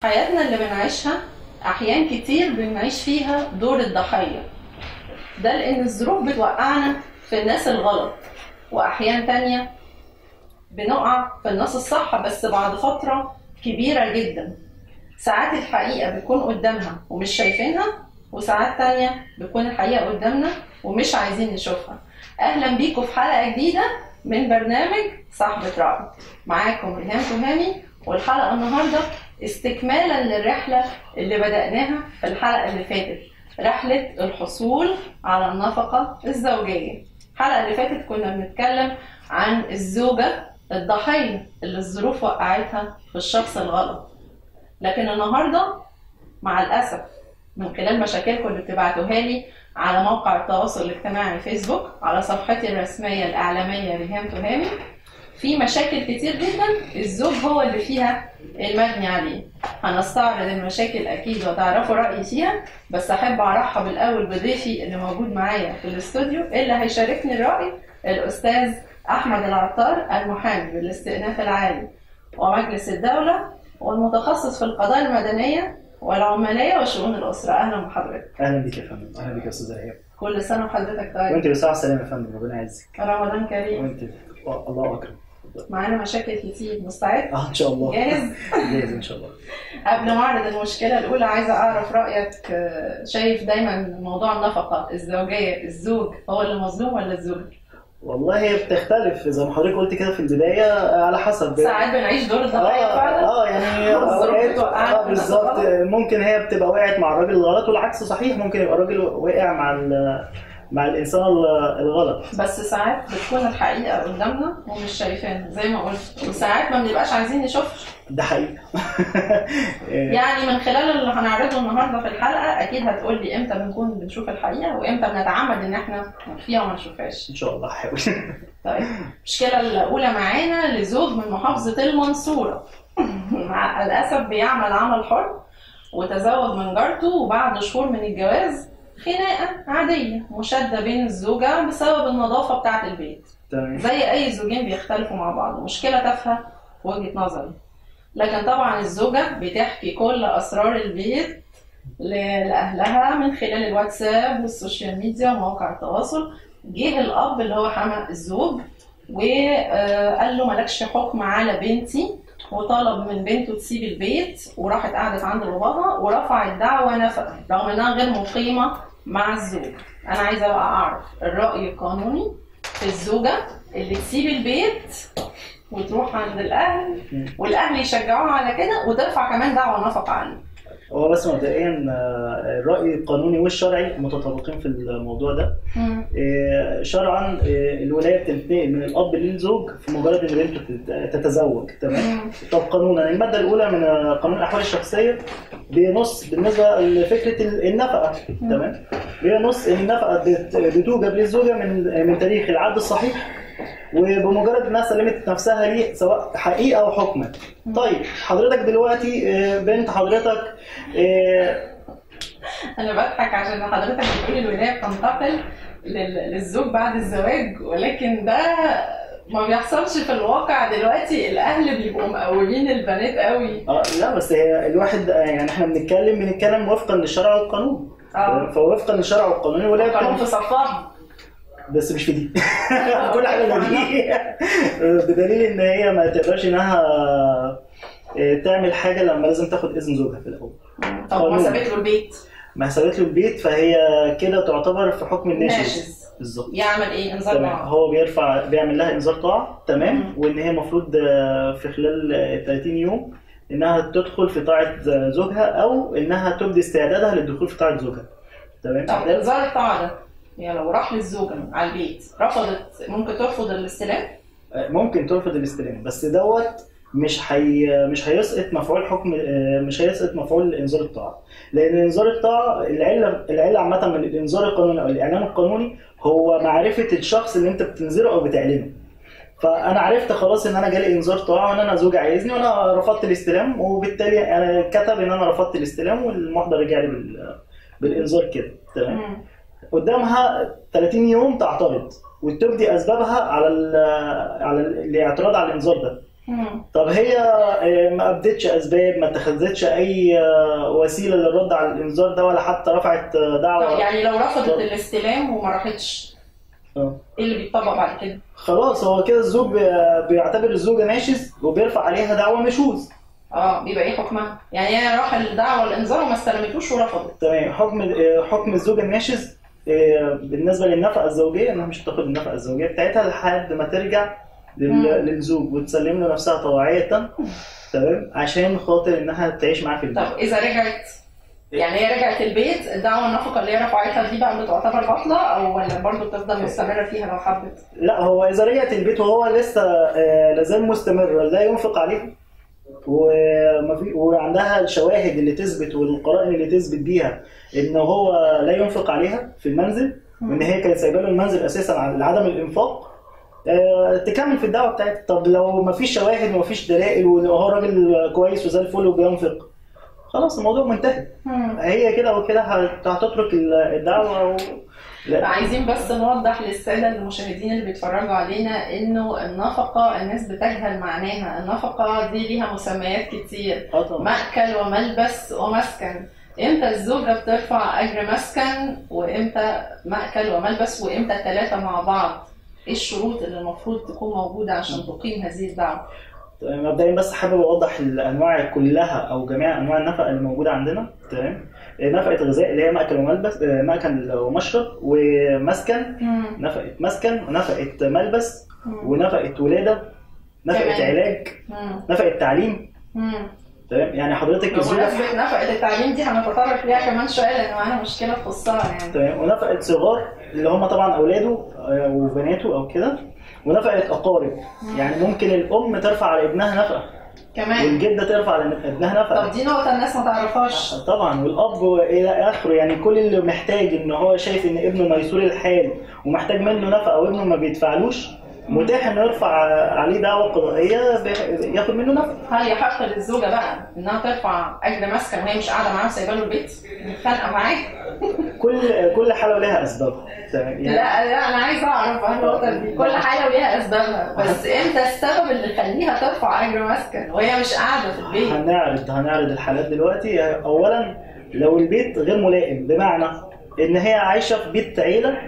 حياتنا اللي بنعيشها أحيان كتير بنعيش فيها دور الضحية ده لأن الظروف بتوقعنا في الناس الغلط وأحيان تانية بنقع في الناس الصح بس بعد فترة كبيرة جدا ساعات الحقيقة بتكون قدامها ومش شايفينها وساعات تانية بتكون الحقيقة قدامنا ومش عايزين نشوفها أهلا بيكم في حلقة جديدة من برنامج صاحبة رأي معاكم ريهام تهامي والحلقة النهاردة استكمالا للرحلة اللي بدأناها في الحلقة اللي فاتت رحلة الحصول على النفقة الزوجية الحلقة اللي فاتت كنا بنتكلم عن الزوجة الضحية اللي الظروف وقعتها في الشخص الغلط لكن النهاردة مع الأسف من خلال مشاكلكم اللي بتبعتوها لي على موقع التواصل الاجتماعي فيسبوك على صفحتي الرسمية الإعلامية ريهام تهامي في مشاكل كتير جدا الزوج هو اللي فيها المبني عليه هنستعرض المشاكل اكيد وتعرفوا رايي فيها بس احب ارحب الاول بضيفي اللي موجود معايا في الاستوديو اللي هيشاركني الراي الاستاذ احمد العطار المحامي بالاستئناف العالي ومجلس الدوله والمتخصص في القضايا المدنيه والعماليه وشؤون الاسره اهلا بحضرتك اهلا بك يا فندم اهلا بك يا استاذ ريهام كل سنه وحضرتك طيب وانت بصحه وسلامه يا فندم ربنا يعزك رمضان كريم وانت الله اكرم معانا مشاكل كتير مستعد اه ان شاء الله جاهز جاهز ان شاء الله قبل ما اعرض المشكله الاولى عايزه اعرف رايك آه، شايف دايما موضوع النفقه الزوجيه الزوج هو اللي مظلوم ولا الزوج والله هي بتختلف زي ما حضرتك قلت كده في البدايه على حسب ساعات بنعيش دور الضحيه اه فعلا اه يعني الظروف أوقات- بتوقعنا اه في الناس بالظبط الغلط. ممكن هي بتبقى وقعت مع الراجل الغلط والعكس صحيح ممكن يبقى الراجل وقع مع ال- مع الانسان ال- الغلط بس ساعات بتكون الحقيقه قدامنا ومش شايفينها زي ما قلت وساعات ما بنبقاش عايزين نشوفها ده حقيقي يعني من خلال اللي هنعرضه النهارده في الحلقه اكيد هتقول لي امتى بنكون بنشوف الحقيقه وامتى بنتعمد ان احنا نخفيها وما نشوفهاش ان شاء الله هحاول طيب المشكلة الأولى معانا لزوج من محافظة المنصورة مع الأسف بيعمل عمل حر وتزوج من جارته وبعد شهور من الجواز خناقة عادية مشادة بين الزوجة بسبب النظافة بتاعة البيت تمام زي أي زوجين بيختلفوا مع بعض مشكلة تافهة في وجهة نظري لكن طبعا الزوجة بتحكي كل أسرار البيت ل- لأهلها من خلال الواتساب والسوشيال ميديا ومواقع التواصل جه الأب اللي هو حما الزوج وقال له مالكش حكم على بنتي وطلب من بنته تسيب البيت وراحت قعدت عند باباها ورفع الدعوى نفقة رغم انها غير مقيمة مع الزوج انا عايزة بقى اعرف الرأي القانوني في الزوجة اللي تسيب البيت وتروح عند الاهل والاهل يشجعوها على كده وترفع كمان دعوى نفقة عنه هو بس مبدئيا آه، الراي القانوني والشرعي متطابقين في الموضوع ده آه، شرعا آه، الولايه بتنتقل من الاب للزوج في مجرد ان بنته تت- تتزوج تمام طب قانونا الماده الاولى من آه، قانون الاحوال الشخصيه بينص بالنسبه لفكره ال- النفقه تمام بينص ان النفقه بت- بتوجب للزوجه من من تاريخ العقد الصحيح وبمجرد انها سلمت نفسها ليه سواء حقيقه او حكما طيب حضرتك دلوقتي آه، بنت حضرتك آه، انا بضحك عشان حضرتك بتقولي الولايه بتنتقل لل- للزوج بعد الزواج ولكن ده ما بيحصلش في الواقع دلوقتي الاهل بيبقوا مقومين البنات قوي اه لا بس هي الواحد آه، يعني احنا بنتكلم بنتكلم وفقا للشرع والقانون اه فوفقا للشرع والقانون الولايه القانون في بتنفذ صفها بس مش في دي كل حاجه في دي بدليل ان هي ما تقدرش انها آه، تعمل حاجه لما لازم تاخد اذن زوجها في الاول طب ما قانون. سابت له البيت ما سابت له البيت فهي كده تعتبر في حكم الناشز ناشز بالظبط يعمل ايه انذار تمام معاه هو بيرفع بيعمل لها انذار طاعه تمام مم. وان هي المفروض آه، في خلال آه، 30 يوم انها تدخل في طاعه آه، زوجها او انها تبدي استعدادها للدخول في طاعه زوجها تمام طب انذار الطاعه ده يعني لو راح للزوجه على البيت رفضت ممكن ترفض الاستلام آه، ممكن ترفض الاستلام بس دوت مش هي مش هيسقط مفعول حكم آه، مش هيسقط مفعول انذار الطاعه لان انذار الطاعه العله العله عامه من الانذار القانوني او الاعلام القانوني هو معرفه الشخص اللي انت بتنذره او بتعلنه فانا عرفت خلاص ان انا جالي انذار طاعه وان انا زوجي عايزني وانا رفضت الاستلام وبالتالي انا كتب ان انا رفضت الاستلام والمحضر رجع لي بال- بالانذار كده تمام مم. قدامها 30 يوم تعترض وتبدي اسبابها على ال على ال- الاعتراض على الانذار ده مم. طب هي آه، ما ابدتش اسباب ما اتخذتش اي آه، وسيله للرد على الانذار ده ولا حتى رفعت آه، طب دعوه يعني لو رفضت طب. الاستلام وما راحتش آه. ايه اللي بيتطبق بعد كده؟ خلاص هو كده الزوج بي- بيعتبر الزوجه ناشز وبيرفع عليها دعوه نشوز اه بيبقى ايه حكمها؟ يعني هي راح الدعوه الانذار وما استلمتوش ورفضت تمام حكم آه، حكم الزوج الناشز آه، بالنسبه للنفقه الزوجيه انها مش هتاخد النفقه الزوجيه بتاعتها لحد ما ترجع لل- مم. للزوج وتسلم له نفسها طواعيه تمام عشان خاطر انها تعيش معاه في البيت طب اذا رجعت يعني هي رجعت البيت الدعوه النفقه اللي هي رفعتها دي بقى بتعتبر باطله او ولا برضه بتفضل مستمره فيها لو حبت؟ لا هو اذا رجعت البيت وهو لسه آه، لازال مستمر لا ينفق عليها وما في وعندها الشواهد اللي تثبت والقرائن اللي تثبت بيها ان هو لا ينفق عليها في المنزل وان هي كانت سايبه له المنزل اساسا على- لعدم الانفاق آه، تكمل في الدعوه بتاعتها طب لو ما فيش شواهد وما فيش دلائل وهو راجل كويس وزي الفل وبينفق خلاص الموضوع منتهي مم. هي كده وكده هت- هتترك الدعوه و... لا. عايزين بس نوضح للسادة المشاهدين اللي بيتفرجوا علينا انه النفقة الناس بتجهل معناها النفقة دي ليها مسميات كتير اه طبعا مأكل وملبس ومسكن امتى الزوجة بترفع اجر مسكن وامتى مأكل وملبس وامتى الثلاثة مع بعض ايه الشروط اللي المفروض تكون موجودة عشان تقيم هذه الدعوة مبدئيا بس حابب اوضح الانواع كلها او جميع انواع النفقه اللي موجوده عندنا تمام نفقه غذاء اللي هي ماكل وملبس آه، ماكل ومشرب ومسكن نفقه مسكن ونفقه ملبس ونفقه ولاده نفقه كمان. علاج نفقه تعليم تمام يعني حضرتك الزوجه بمناسبة نفقة التعليم دي هنتطرق ليها كمان شوية لأن معانا مشكلة تخصها يعني تمام ونفقه صغار اللي هم طبعا اولاده آه، وبناته او كده ونفقه اقارب يعني ممكن الام ترفع على ابنها نفقه كمان والجده ترفع على ابنها نفقه طب دي نقطة الناس ما تعرفهاش طبعا والاب الى اخره يعني كل اللي محتاج ان هو شايف ان ابنه ميسور الحال ومحتاج منه نفقه وابنه ما بيدفعلوش متاح انه يرفع عليه دعوه قضائيه بي- ياخد منه نفقه هل يحق للزوجة بقى إنها ترفع أجر مسكن وهي مش قاعدة معاه وسايبة له البيت؟ متخانقة معاه؟ كل كل حاله ولها اسبابها تمام يعني لا لا أنا عايزة أعرف عن النقطة دي كل حاجة وليها أسبابها بس إمتى السبب اللي يخليها ترفع أجر مسكن وهي مش قاعدة في البيت؟ هنعرض هنعرض الحالات دلوقتي اولا لو البيت غير ملائم بمعنى ان هي عايشه في بيت عيله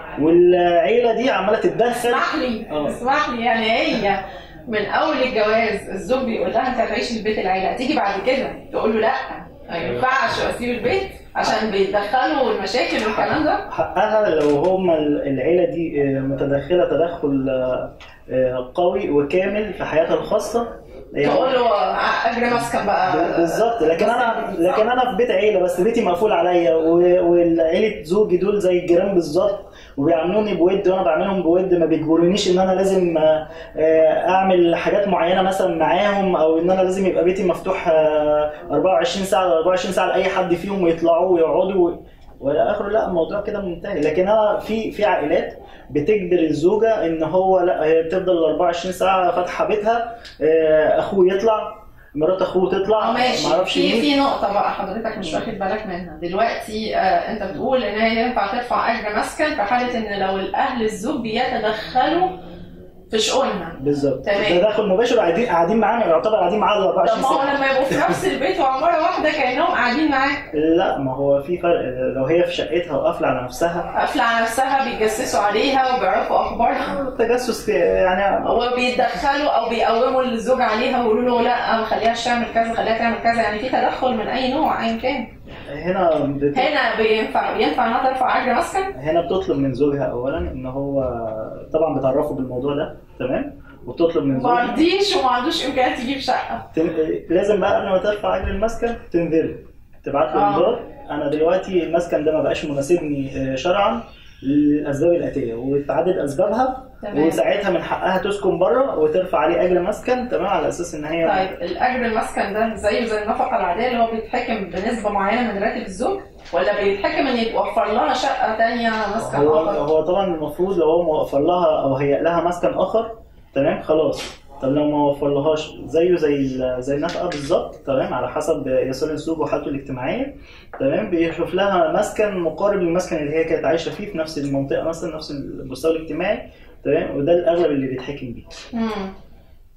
والعيله دي عماله تتدخل اسمح لي آه. اسمح لي يعني هي من اول الجواز الزوج بيقول لها انت هتعيشي في بيت العيله هتيجي بعد كده تقول له لا ما ينفعش اسيب البيت عشان بيتدخلوا والمشاكل والكلام ده حقها لو هم العيله دي آه، متدخله تدخل آه، آه، قوي وكامل في حياتها الخاصه يعني تقول له اجر مسكن بقى بالظبط لكن انا لكن انا في بيت عيله بس بيتي مقفول عليا و- والعيله زوجي دول زي الجيران بالظبط وبيعاملوني بود وانا بعملهم بود ما بيجبرونيش ان انا لازم آه، آه، اعمل حاجات معينه مثلا معاهم او ان انا لازم يبقى بيتي مفتوح آه، 24 ساعه 24 ساعه لاي حد فيهم ويطلعوا ويقعدوا و- والى اخره لا الموضوع كده منتهي لكن انا في في عائلات بتجبر الزوجه ان هو لا هي بتفضل 24 ساعه فاتحه بيتها آه، اخوه يطلع مرات اخوه تطلع اه ماشي معرفش في مين في نقطة بقى حضرتك مش واخد بالك منها دلوقتي آه انت بتقول ان هي ينفع ترفع اجر مسكن في حالة ان لو الاهل الزوج بيتدخلوا في شؤونها بالظبط تمام. تدخل مباشر قاعدين قاعدين معانا يعتبر قاعدين معانا طب 24 ما هو ساعه لما يبقوا في نفس البيت وعمارة واحدة كأنهم قاعدين معاك لا ما هو في فرق لو هي في شقتها وقافله على نفسها قافلة على نفسها بيتجسسوا عليها وبيعرفوا اخبارها التجسس يعني وبيتدخلوا او بيقوموا الزوج عليها ويقولوا له لا ما خليهاش تعمل كذا خليها تعمل كذا يعني في تدخل من اي نوع ايا كان هنا بت... هنا بينفع ينفع انها ترفع اجر مسكن هنا بتطلب من زوجها اولا ان هو طبعا بتعرفه بالموضوع ده تمام وبتطلب من ما زوجها رضيش وما عندوش امكانيات تجيب شقه تن... لازم بقى قبل ما ترفع اجر المسكن تنذره تبعت له آه. انذار انا دلوقتي المسكن ده ما بقاش مناسبني آه، شرعا للاسباب الاتيه وتعدد اسبابها تمام وساعتها من حقها تسكن بره وترفع عليه اجر مسكن تمام على اساس ان هي طيب الاجر المسكن ده زيه زي النفقه العاديه اللي هو بيتحكم بنسبه معينه من راتب الزوج ولا بيتحكم ان يتوفر لها شقه تانية مسكن هو اخر هو طبعا المفروض لو هو موفر لها او هيئ لها مسكن اخر تمام خلاص طب لو ما وفرلهاش زيه زي ال- زي النفقه بالظبط تمام على حسب يسار الزوج وحالته الاجتماعيه تمام بيشوف لها مسكن مقارب للمسكن اللي هي كانت عايشه فيه في نفس المنطقه مثلا نفس المستوى الاجتماعي تمام وده الاغلب اللي بيتحكم بيه مم.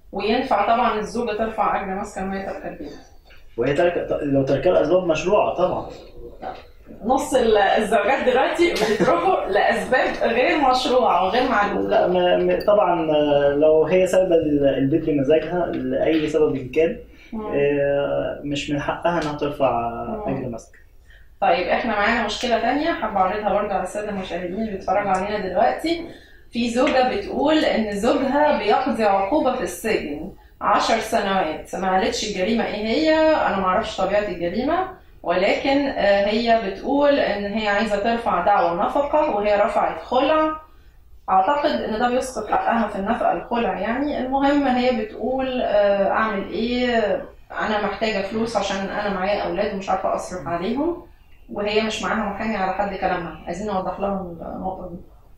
وينفع طبعا الزوجه ترفع اجر مسكن وهي ترك البيت وهي ترك لو تركها لاسباب مشروعه طبعا نص ال- الزوجات دلوقتي بيتركوا لاسباب غير مشروعه وغير معلومه لا م- م- طبعا آه، لو هي سايبه ال- البيت بمزاجها لاي سبب إن كان مم. آه، مش من حقها انها ترفع اجر مسكن طيب احنا معانا مشكلة تانية حابة اعرضها برضه على السادة المشاهدين اللي بيتفرجوا علينا دلوقتي في زوجة بتقول ان زوجها بيقضي عقوبة في السجن عشر سنوات ما قالتش الجريمة ايه هي انا معرفش طبيعة الجريمة ولكن آه، هي بتقول ان هي عايزة ترفع دعوى نفقة وهي رفعت خلع اعتقد ان ده بيسقط حقها في النفقة الخلع يعني المهم هي بتقول آه، اعمل ايه انا محتاجة فلوس عشان انا معايا اولاد ومش عارفة اصرف عليهم وهي مش معاها محامي على حد كلامها عايزين نوضح لهم النقطه دي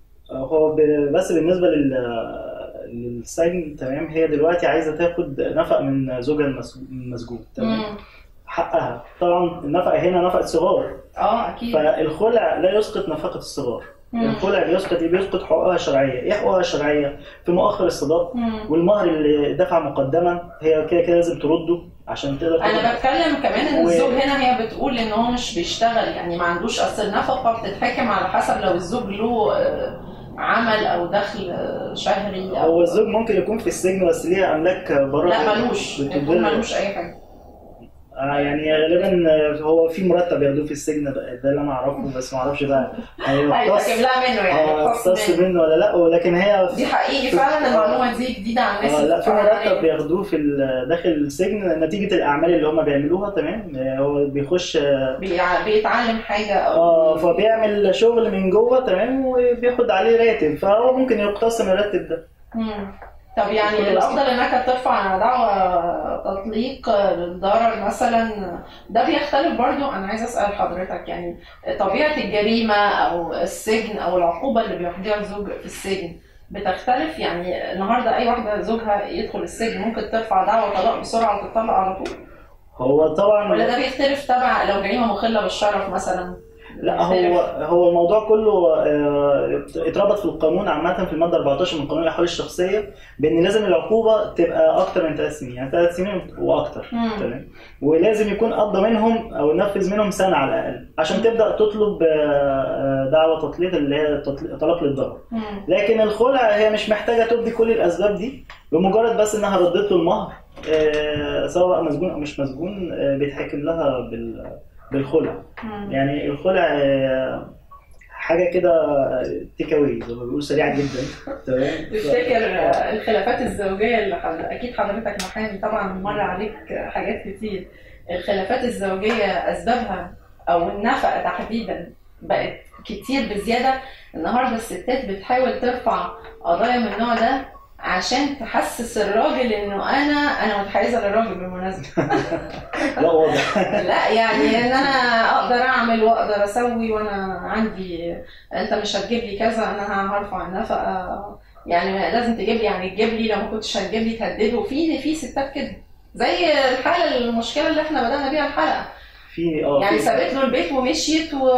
هو ب- بس بالنسبه لل للسجن تمام هي دلوقتي عايزه تاخد نفق من زوجها المس- المسجون تمام مم. حقها طبعا النفقه هنا نفقه صغار اه اكيد فالخلع لا يسقط نفقه الصغار مم. الخلع بيسقط إيه؟ بيسقط حقوقها الشرعيه ايه حقوقها الشرعيه في مؤخر الصداق مم. والمهر اللي دفع مقدما هي كده كده لازم ترده عشان تقدر تاخد- انا بتكلم كمان ان و- الزوج هنا هي بتقول ان هو مش بيشتغل يعني ما عندوش اصل النفقه بتتحكم على حسب لو الزوج له آه، عمل او دخل آه، شهري هو او الزوج ممكن يكون في السجن بس ليه املاك بره لا ملوش بتدل- يكون ملوش اي حاجه آه يعني غالبا هو في مرتب ياخدوه في السجن ده ده اللي انا اعرفه بس ما اعرفش بقى هيقتص هيتحكم لها منه يعني اه يقتص يقتص منه. منه ولا لا ولكن هي دي حقيقي فعلا المعلومه دي جديده على الناس آه اللي لا في بتتفرج مرتب علينا. بياخدوه في ال- داخل السجن نتيجه الاعمال اللي هم بيعملوها تمام آه، هو بيخش بيع- بيتعلم حاجه او اه فبيعمل شغل من جوه تمام وبياخد عليه راتب فهو ممكن يقتص من الراتب ده مم. طب يعني الافضل انك ترفع دعوى تطليق للضرر مثلا ده بيختلف برضو انا عايزه اسال حضرتك يعني طبيعه الجريمه او السجن او العقوبه اللي بيقضيها الزوج في السجن بتختلف يعني النهارده اي واحده زوجها يدخل السجن ممكن ترفع دعوى طلاق بسرعه وتطلق على طول هو طبعا ولا ده بيختلف تبع لو جريمه مخله بالشرف مثلا لا هو هو الموضوع كله آه، اتربط في القانون عامة في المادة 14 من قانون الأحوال الشخصية بإن لازم العقوبة تبقى أكتر من ثلاث سنين يعني ثلاث سنين وأكتر مم. تمام ولازم يكون قضى منهم أو نفذ منهم سنة على الأقل عشان تبدأ تطلب آه، دعوة تطليق اللي هي تطليق- طلاق للضرر مم. لكن الخلع هي مش محتاجة تبدي كل الأسباب دي بمجرد بس إنها ردت له المهر آه، سواء مسجون أو مش مسجون آه، بيتحكم لها بال- بالخلع مم. يعني الخلع آه، حاجه كده تيك اواي زي ما بيقولوا سريعه جدا تمام تفتكر الخلافات الزوجية اللي حضر... أكيد حضرتك محامي طبعا مر عليك حاجات كتير الخلافات الزوجية أسبابها أو النفقة تحديدا بقت كتير بزيادة النهاردة الستات بتحاول ترفع قضايا من النوع ده عشان تحسس الراجل انه انا انا متحيزه للراجل بالمناسبه لا واضح لا يعني ان انا اقدر اعمل واقدر اسوي وانا عندي انت مش هتجيب لي كذا انا هرفع النفقه يعني لازم تجيب لي يعني تجيب لي لو ما كنتش هتجيب لي تهدده في في ستات كده زي الحاله المشكله اللي احنا بدانا بيها الحلقه في اه يعني في- سابت له البيت ومشيت و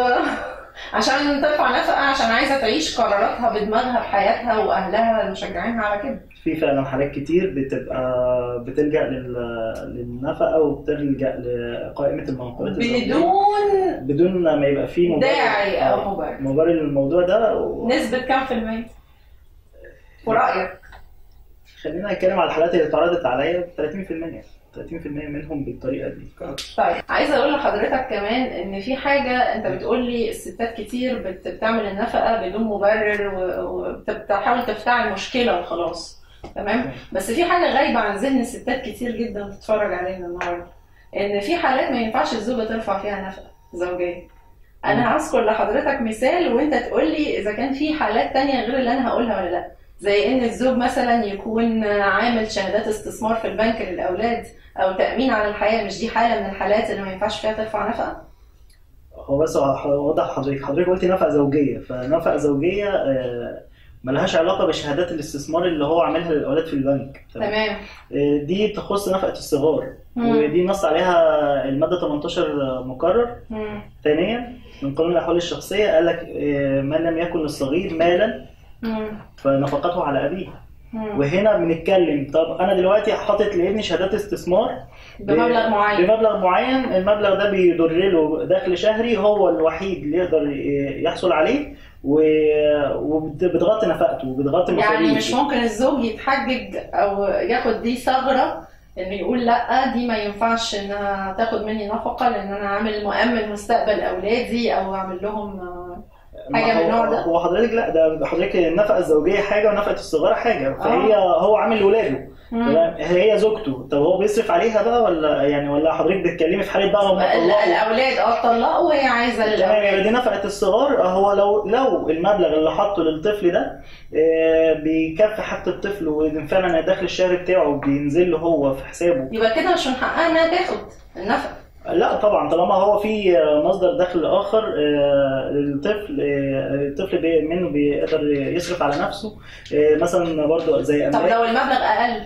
عشان ترفع نفقه عشان عايزه تعيش قراراتها بدماغها بحياتها واهلها مشجعينها على كده في فعلا حالات كتير بتبقى بتلجا لل- للنفقه وبتلجا لقائمه المنقولات الزوجية بدون بدون ما يبقى في مبرر داعي آه، او مبرر مبرر للموضوع ده و- نسبة كام في المية؟ في رأيك؟ خلينا نتكلم على الحالات اللي اتعرضت عليا 30% 30% منهم بالطريقه دي طيب عايزة أقول لحضرتك كمان إن في حاجة أنت بتقول لي الستات كتير بت- بتعمل النفقة بدون مبرر و- وبتحاول تفتعل مشكلة وخلاص تمام؟ بس في حاجة غايبة عن ذهن الستات كتير جدا بتتفرج علينا النهاردة إن في حالات ما ينفعش الزوجة ترفع فيها نفقة زوجية أنا هذكر لحضرتك مثال وأنت تقول لي إذا كان في حالات تانية غير اللي أنا هقولها ولا لأ زي ان الزوج مثلا يكون عامل شهادات استثمار في البنك للاولاد او تامين على الحياه مش دي حاله من الحالات اللي ما ينفعش فيها ترفع نفقه هو بس اوضح حضرتك حضرتك قلتي نفقه زوجيه فنفقه زوجيه آه، ملهاش علاقه بشهادات الاستثمار اللي هو عاملها للاولاد في البنك تمام آه، دي تخص نفقه الصغار مم. ودي نص عليها الماده 18 مكرر مم. ثانيا من قانون الاحوال الشخصيه قال لك آه، من لم يكن للصغير مالا مم. فنفقته على ابيه مم. وهنا بنتكلم طب انا دلوقتي حاطط لابني شهادات استثمار بمبلغ معين بمبلغ معين المبلغ ده بيدر له دخل شهري هو الوحيد اللي يقدر يحصل عليه و- وبتغطي نفقته وبتغطي يعني مصاريفه مش ممكن الزوج يتحجج او ياخد دي ثغره انه يقول لا دي ما ينفعش انها تاخد مني نفقه لان انا عامل مؤمن مستقبل اولادي او اعمل لهم آه، حاجة ما من النوع هو- ده؟ هو حضرتك لا ده حضرتك النفقه الزوجيه حاجه ونفقه الصغيره حاجه فهي هو عامل لاولاده مم. تمام هي زوجته طب هو بيصرف عليها بقى ولا يعني ولا حضرتك بتتكلمي في حاله بقى هم ال- طلقوا الاولاد اه طلقوا وهي عايزه تمام يبقى الاولاد دي نفقه الصغار هو لو لو المبلغ اللي حاطه للطفل ده آه، بيكفي حاجه الطفل وفعلا الدخل الشهري بتاعه بينزل له هو في حسابه يبقى كده مش من حقها انها تاخد النفقه لا طبعا طالما هو في مصدر دخل اخر آه، للطفل آه، الطفل بي- منه بيقدر يصرف على نفسه آه، مثلا برضو زي طب أملاك لو المبلغ اقل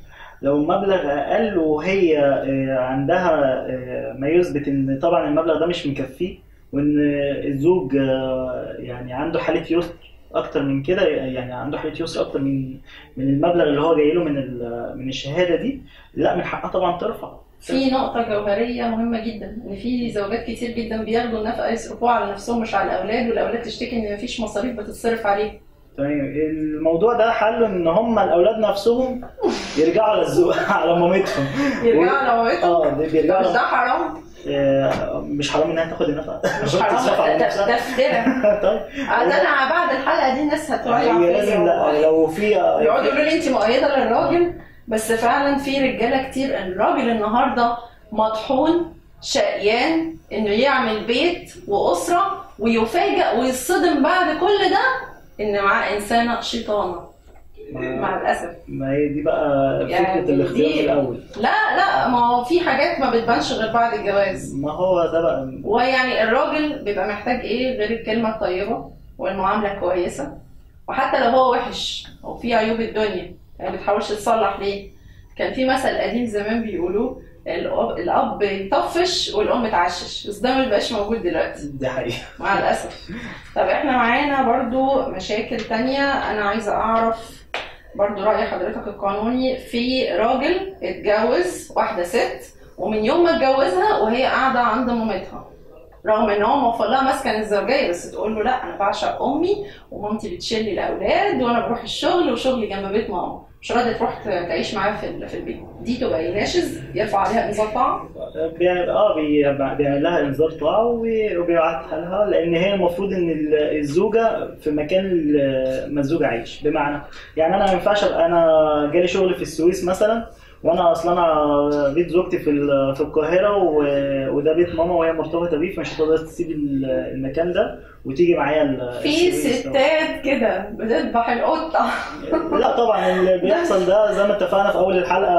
لو المبلغ اقل وهي آه، عندها آه، ما يثبت ان طبعا المبلغ ده مش مكفيه وان الزوج آه، يعني عنده حاله يسر اكتر من كده يعني عنده حاله يسر اكتر من من المبلغ اللي هو جاي له من ال- من الشهاده دي لا من حقها طبعا ترفع في نقطة جوهرية مهمة جدا إن في زوجات كتير جدا بياخدوا النفقة يصرفوها على نفسهم مش على الأولاد والأولاد تشتكي إن مفيش مصاريف بتتصرف عليهم. تمام الموضوع ده حله ان هم الاولاد نفسهم يرجعوا على الزوج على مامتهم يرجعوا لمامتهم اه ده بيرجعوا مش على- ده حرام؟ آه، مش حرام انها تاخد النفقه مش تصرف على حرام ده نفسها. ده افتراء. طيب آه، ده أنا بعد الحلقة دي الناس هتولع هي لازم فيا لا لو في يقعدوا يقولوا لي أنت مؤيدة للراجل بس فعلا في رجالة كتير الراجل النهاردة مطحون شقيان إنه يعمل بيت وأسرة ويفاجأ ويصطدم بعد كل ده إن معاه إنسانة شيطانة مع الأسف. ما هي دي بقى يعني فكره الاختيار دي- في الاول لا لا ما هو في حاجات ما بتبانش غير بعد الجواز ما هو ده بقى ويعني الراجل بيبقى محتاج ايه غير الكلمه الطيبه والمعامله الكويسه وحتى لو هو وحش او في عيوب الدنيا يعني بتحاولش تصلح ليه كان في مثل قديم زمان بيقولوه الأب, الاب يطفش والام تعشش بس ده ما بيبقاش موجود دلوقتي دي حقيقه مع الاسف طب احنا معانا برضو مشاكل تانية انا عايزه اعرف برضو رأي حضرتك القانوني في راجل اتجوز واحدة ست ومن يوم ما اتجوزها وهي قاعدة عند مامتها رغم ان هو موفر لها مسكن الزوجية بس تقول له لا انا بعشق امي ومامتي بتشيل لي الاولاد وانا بروح الشغل وشغلي جنب بيت ماما مش راضية تروح تعيش معاها في ال- في البيت دي تبقى يناشز يرفع عليها انذار طاعة بيعمل اه بي- بيعمل لها انذار طاعه وبي- وبيبعتها لها لان هي المفروض ان ال- الزوجه في مكان ال- ما الزوج عايش بمعنى يعني انا ما ينفعش ابقى انا جالي شغل في السويس مثلا وانا اصلا انا بيت زوجتي في ال- في القاهره و- وده بيت ماما وهي مرتبطه بيه فمش هتقدر تسيب ال- المكان ده وتيجي معايا ال- في السويس. ستات كده بتذبح القطة لا طبعا اللي بيحصل ده زي ما اتفقنا في اول الحلقه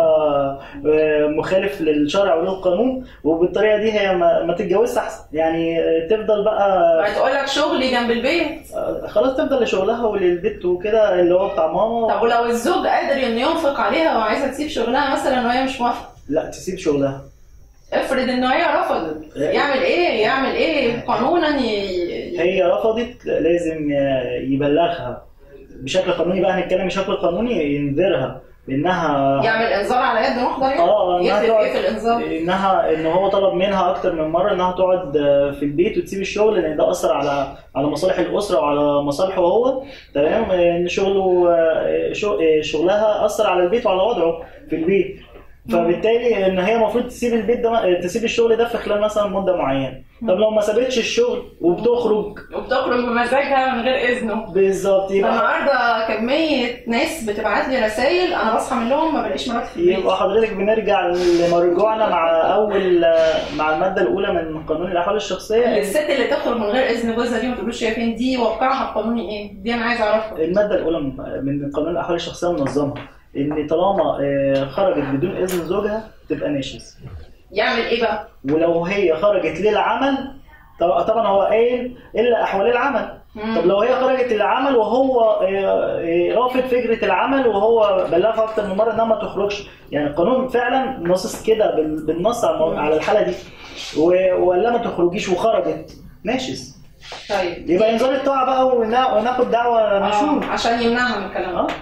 آه، مخالف للشرع وللقانون وبالطريقه دي هي ما, ما تتجوزش احسن يعني آه، تفضل بقى هتقول لك شغلي جنب البيت آه، خلاص تفضل لشغلها وللبيت وكده اللي هو بتاع ماما طب ولو الزوج قادر انه ينفق عليها وعايزه تسيب شغلها مثلا وهي مش موافقه لا تسيب شغلها افرض ان هي رفضت يعمل ايه يعمل ايه قانونا ي... هي رفضت لازم آه، يبلغها بشكل قانوني بقى هنتكلم بشكل قانوني ينذرها بانها يعمل انذار على يد محضر يعني اه انها يكتب تقعد ايه في الانذار انها ان هو طلب منها اكتر من مره انها تقعد آه، في البيت وتسيب الشغل لان ده اثر على على مصالح الاسره وعلى مصالحه هو تمام آه، ان شغله آه، شو- آه، شغلها اثر على البيت وعلى وضعه في البيت فبالتالي ان هي المفروض تسيب البيت ده تسيب الشغل ده في خلال مثلا مده معينه طب لو ما سابتش الشغل وبتخرج وبتخرج بمزاجها من غير اذنه بالظبط يبقى النهارده كميه ناس بتبعت لي رسائل انا بصحى من النوم ما بلاقيش مراتي في البيت يبقى حضرتك بنرجع لمرجوعنا مع اول مع الماده الاولى من قانون الاحوال الشخصيه الست اللي تخرج من غير اذن جوزها دي ما تقولوش هي فين دي واقعها القانوني ايه دي انا عايزه اعرفها الماده الاولى من قانون الاحوال الشخصيه منظمه ان طالما آه، خرجت بدون اذن زوجها تبقى ناشز يعمل ايه بقى ولو هي خرجت للعمل طب- طبعا هو قايل الا احوال العمل مم. طب لو هي خرجت للعمل وهو آه، آه، رافض فكره العمل وهو بلغها اكتر من مره انها ما تخرجش يعني القانون فعلا نصص كده بال- بالنص على المو- على الحاله دي و- ولا ما تخرجيش وخرجت ناشز طيب يبقى انذار الطاعه بقى ونا- وناخد دعوه آه، نشور عشان يمنعها من الكلام اه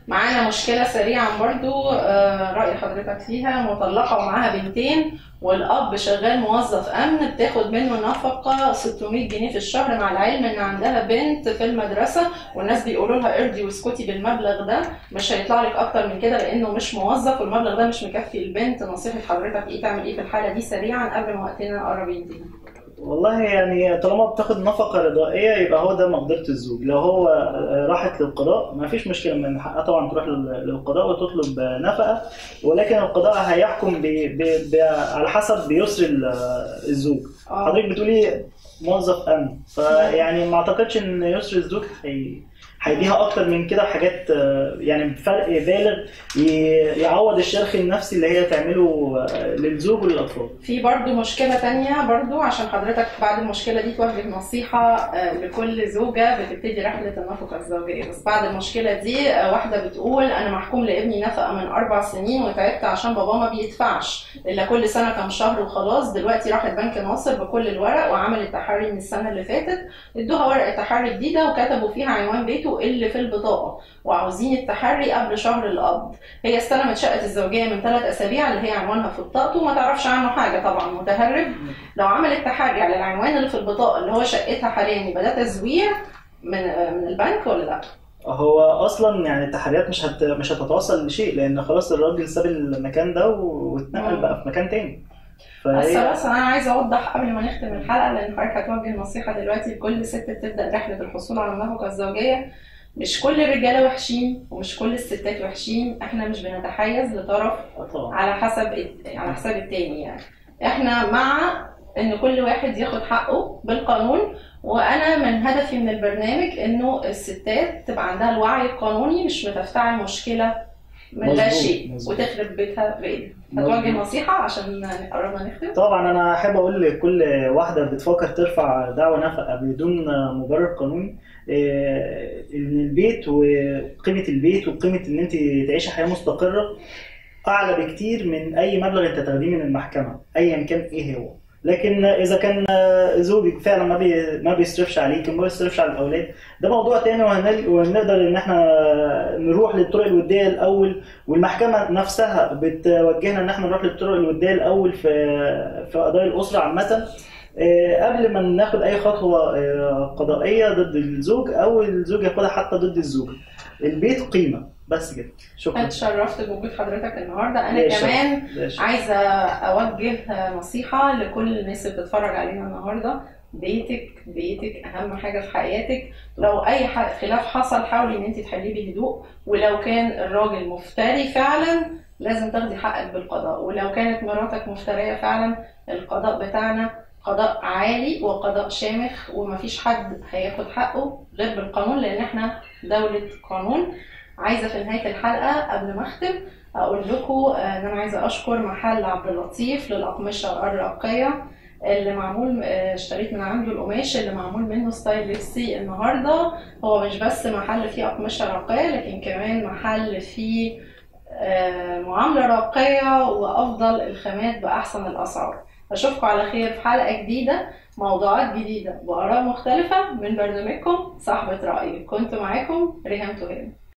معانا مشكله سريعا برضو آه، راي حضرتك فيها مطلقه ومعاها بنتين والاب شغال موظف امن بتاخد منه نفقه 600 جنيه في الشهر مع العلم ان عندها بنت في المدرسه والناس بيقولوا لها ارضي واسكتي بالمبلغ ده مش هيطلع لك اكتر من كده لانه مش موظف والمبلغ ده مش مكفي البنت نصيحه حضرتك ايه تعمل ايه في الحاله دي سريعا قبل ما وقتنا قرب ينتهي والله يعني طالما بتاخد نفقة رضائية يبقى هو ده مقدرة الزوج لو هو راحت للقضاء ما فيش مشكلة من حقها طبعا تروح لل- للقضاء وتطلب نفقة ولكن القضاء هيحكم ب... ب... ب... على حسب بيسر ال- الزوج اه حضرتك بتقولي موظف امن فيعني ما اعتقدش ان يسر الزوج هي... هيديها اكتر من كده حاجات آه، يعني بفرق بالغ ي- يعوض الشرخ النفسي اللي هي تعمله آه، للزوج وللاطفال في برضو مشكلة تانية برضو عشان حضرتك بعد المشكلة دي توجه نصيحة آه، لكل زوجة بتبتدي رحلة النفقة الزوجية بس بعد المشكلة دي آه، واحدة بتقول أنا محكوم لابني نفقة من أربع سنين وتعبت عشان بابا ما بيدفعش إلا كل سنة كام شهر وخلاص دلوقتي راحت بنك ناصر بكل الورق وعملت تحري من السنة اللي فاتت ادوها ورقة تحري جديدة وكتبوا فيها عنوان بيته اللي في البطاقة وعاوزين التحري قبل شهر القبض هي استلمت شقة الزوجية من ثلاث أسابيع اللي هي عنوانها في بطاقته وما تعرفش عنه حاجة طبعا متهرب لو عملت تحري على العنوان اللي في البطاقة اللي هو شقتها حاليا يبقى ده تزوير من من البنك ولا لا؟ هو اصلا يعني التحريات مش هت... مش هتتوصل لشيء لان خلاص الراجل ساب المكان ده واتنقل مم. بقى في مكان تاني بس فهي بس انا عايزه اوضح قبل ما نختم الحلقه لان حضرتك هتوجه نصيحه دلوقتي لكل ست بتبدا رحله الحصول على النفقه الزوجيه مش كل الرجاله وحشين ومش كل الستات وحشين احنا مش بنتحيز لطرف آه طبعا على حسب على حساب التاني يعني احنا مع ان كل واحد ياخد حقه بالقانون وانا من هدفي من البرنامج انه الستات تبقى عندها الوعي القانوني مش بتفتعل مشكله من لا مظبوط، شيء مظبوط. وتخرب بيتها بايدها هتوجه مظبوط. نصيحه عشان قربنا نختم طبعا انا احب اقول لكل واحده بتفكر ترفع دعوى نفقه بدون مبرر قانوني إيه، ان البيت وقيمه البيت وقيمه ان انت تعيشي حياه مستقره اعلى بكتير من اي مبلغ انت تاخديه من المحكمه ايا كان ايه هو لكن اذا كان زوجك فعلا ما بي ما بيصرفش عليك وما بيصرفش على الاولاد ده موضوع تاني وهنل- وهنقدر ان احنا نروح للطرق الوديه الاول والمحكمه نفسها بتوجهنا ان احنا نروح للطرق الوديه الاول في في قضايا الاسره عامه آه، قبل ما ناخد اي خطوه آه، قضائيه ضد الزوج او الزوج ياخدها حتى ضد الزوج البيت قيمه بس كده شكرا اتشرفت بوجود حضرتك النهارده انا ليش؟ كمان ليش؟ عايزه اوجه نصيحه لكل الناس اللي بتتفرج علينا النهارده بيتك بيتك اهم حاجه في حياتك لو اي ح- خلاف حصل حاولي ان انت تحليه بهدوء ولو كان الراجل مفتري فعلا لازم تاخدي حقك بالقضاء ولو كانت مراتك مفتريه فعلا القضاء بتاعنا قضاء عالي وقضاء شامخ ومفيش حد هياخد حقه غير بالقانون لان احنا دوله قانون عايزه في نهايه الحلقه قبل ما اختم اقول لكم ان انا عايزه اشكر محل عبد اللطيف للاقمشه الراقيه اللي معمول آه، اشتريت من عنده القماش اللي معمول منه ستايل لبسي النهارده هو مش بس محل فيه اقمشه راقيه لكن كمان محل فيه آه، معامله راقيه وافضل الخامات باحسن الاسعار اشوفكم على خير في حلقه جديده موضوعات جديده واراء مختلفه من برنامجكم صاحبه رايي كنت معاكم ريهام تهام